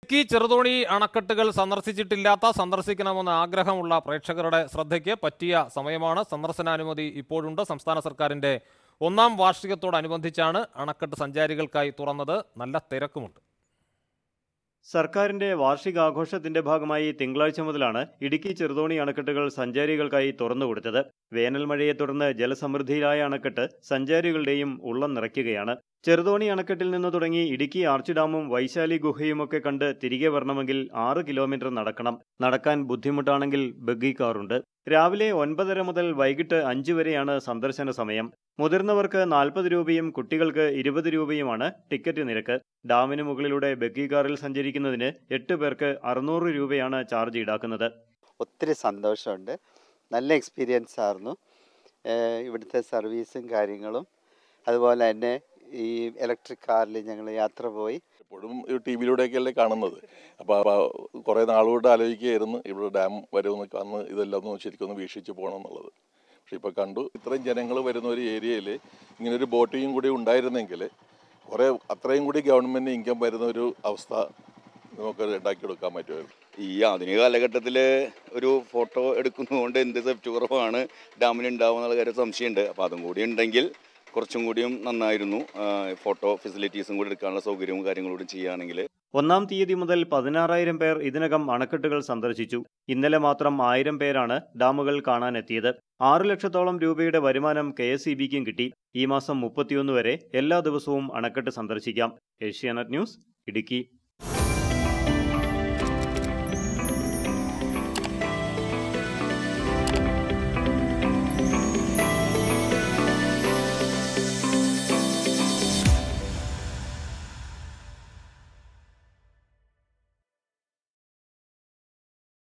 ഇടുക്കി ചെറുതോണി അണക്കെട്ടുകൾ സന്ദർശിച്ചിട്ടില്ലാത്ത സന്ദർശിക്കണമെന്ന ആഗ്രഹമുള്ള പ്രേക്ഷകരുടെ ശ്രദ്ധയ്ക്ക് പറ്റിയ സമയമാണ് സന്ദർശനാനുമതി ഇപ്പോഴുണ്ട് സംസ്ഥാന സർക്കാരിന്റെ ഒന്നാം വാർഷികത്തോടനുബന്ധിച്ചാണ് അണക്കെട്ട് സഞ്ചാരികൾക്കായി തുറന്നത് നല്ല തിരക്കുമുണ്ട് സർക്കാരിന്റെ വാർഷികാഘോഷത്തിന്റെ ഭാഗമായി തിങ്കളാഴ്ച മുതലാണ് ഇടുക്കി ചെറുതോണി അണക്കെട്ടുകൾ സഞ്ചാരികൾക്കായി തുറന്നുകൊടുത്തത് വേനൽ മഴയെ തുടർന്ന് ജലസമൃദ്ധിയിലായ അണക്കെട്ട് സഞ്ചാരികളുടെയും ഉള്ളം നിറയ്ക്കുകയാണ് ചെറുതോണി അണക്കെട്ടിൽ നിന്ന് തുടങ്ങി ഇടുക്കി ആർച്ച് ഡാമും വൈശാലി ഗുഹയുമൊക്കെ കണ്ട് തിരികെ വരണമെങ്കിൽ ആറ് കിലോമീറ്റർ നടക്കണം നടക്കാൻ ബുദ്ധിമുട്ടാണെങ്കിൽ ബഗ്ഗി കാറുണ്ട് രാവിലെ ഒൻപതര മുതൽ വൈകിട്ട് അഞ്ച് വരെയാണ് സന്ദർശന സമയം മുതിർന്നവർക്ക് നാൽപ്പത് രൂപയും കുട്ടികൾക്ക് ഇരുപത് രൂപയുമാണ് ടിക്കറ്റ് നിരക്ക് ഡാമിന് മുകളിലൂടെ ബഗ്ഗി കാറിൽ സഞ്ചരിക്കുന്നതിന് എട്ട് പേർക്ക് അറുന്നൂറ് രൂപയാണ് ചാർജ് ഈടാക്കുന്നത് ഒത്തിരി സന്തോഷമുണ്ട് നല്ല എക്സ്പീരിയൻസ് ആയിരുന്നു ഏഹ് ഇവിടുത്തെ സർവീസും കാര്യങ്ങളും അതുപോലെ തന്നെ ഈ ഇലക്ട്രിക് കാറിൽ ഞങ്ങൾ യാത്ര പോയി എപ്പോഴും ടി വിയിലൂടെയൊക്കെയല്ലേ കാണുന്നത് അപ്പോൾ കുറേ നാളുകൊണ്ട് ആലോചിക്കുകയായിരുന്നു ഇവിടെ ഡാം വരുമെന്ന് അന്ന് ഇതെല്ലാം ഒന്ന് ശരിക്കും ഒന്ന് വീക്ഷിച്ച് പോകണം എന്നുള്ളത് പക്ഷെ ഇപ്പോൾ കണ്ടു ഇത്രയും ജനങ്ങൾ വരുന്ന ഒരു ഏരിയയിൽ ഇങ്ങനെ ഒരു ബോട്ടിങ്ങും കൂടി ഉണ്ടായിരുന്നെങ്കിൽ കുറേ അത്രയും കൂടി ഗവൺമെൻറ് ഇൻകം വരുന്ന ഒരു അവസ്ഥ നമുക്ക് ഉണ്ടാക്കിയെടുക്കാൻ പറ്റുമായിരുന്നു ഈ ആധുനിക കാലഘട്ടത്തിൽ ഒരു ഫോട്ടോ എടുക്കുന്നതുകൊണ്ട് എന്ത് സെപ്റ്റ് കുറവാണ് ഡാമിന് ഉണ്ടാവും എന്നുള്ള കാര്യം സംശയമുണ്ട് അപ്പോൾ അതും കൂടി ഉണ്ടെങ്കിൽ കുറച്ചും കൂടിയും നന്നായിരുന്നു ഫോട്ടോ ഫെസിലിറ്റീസും കൂടി എടുക്കാനുള്ള സൗകര്യവും കാര്യങ്ങളും കൂടി ചെയ്യുകയാണെങ്കിൽ ഒന്നാം തീയതി മുതൽ പതിനാറായിരം പേർ ഇതിനകം അണക്കെട്ടുകൾ സന്ദർശിച്ചു ഇന്നലെ മാത്രം ആയിരം പേരാണ് ഡാമുകൾ കാണാനെത്തിയത് ആറ് ലക്ഷത്തോളം രൂപയുടെ വരുമാനം കെ എസ് ഇ ബിക്കും കിട്ടി ഈ മാസം മുപ്പത്തിയൊന്ന് വരെ എല്ലാ ദിവസവും അണക്കെട്ട് സന്ദർശിക്കാം ഏഷ്യാനെറ്റ് ന്യൂസ് ഇടുക്കി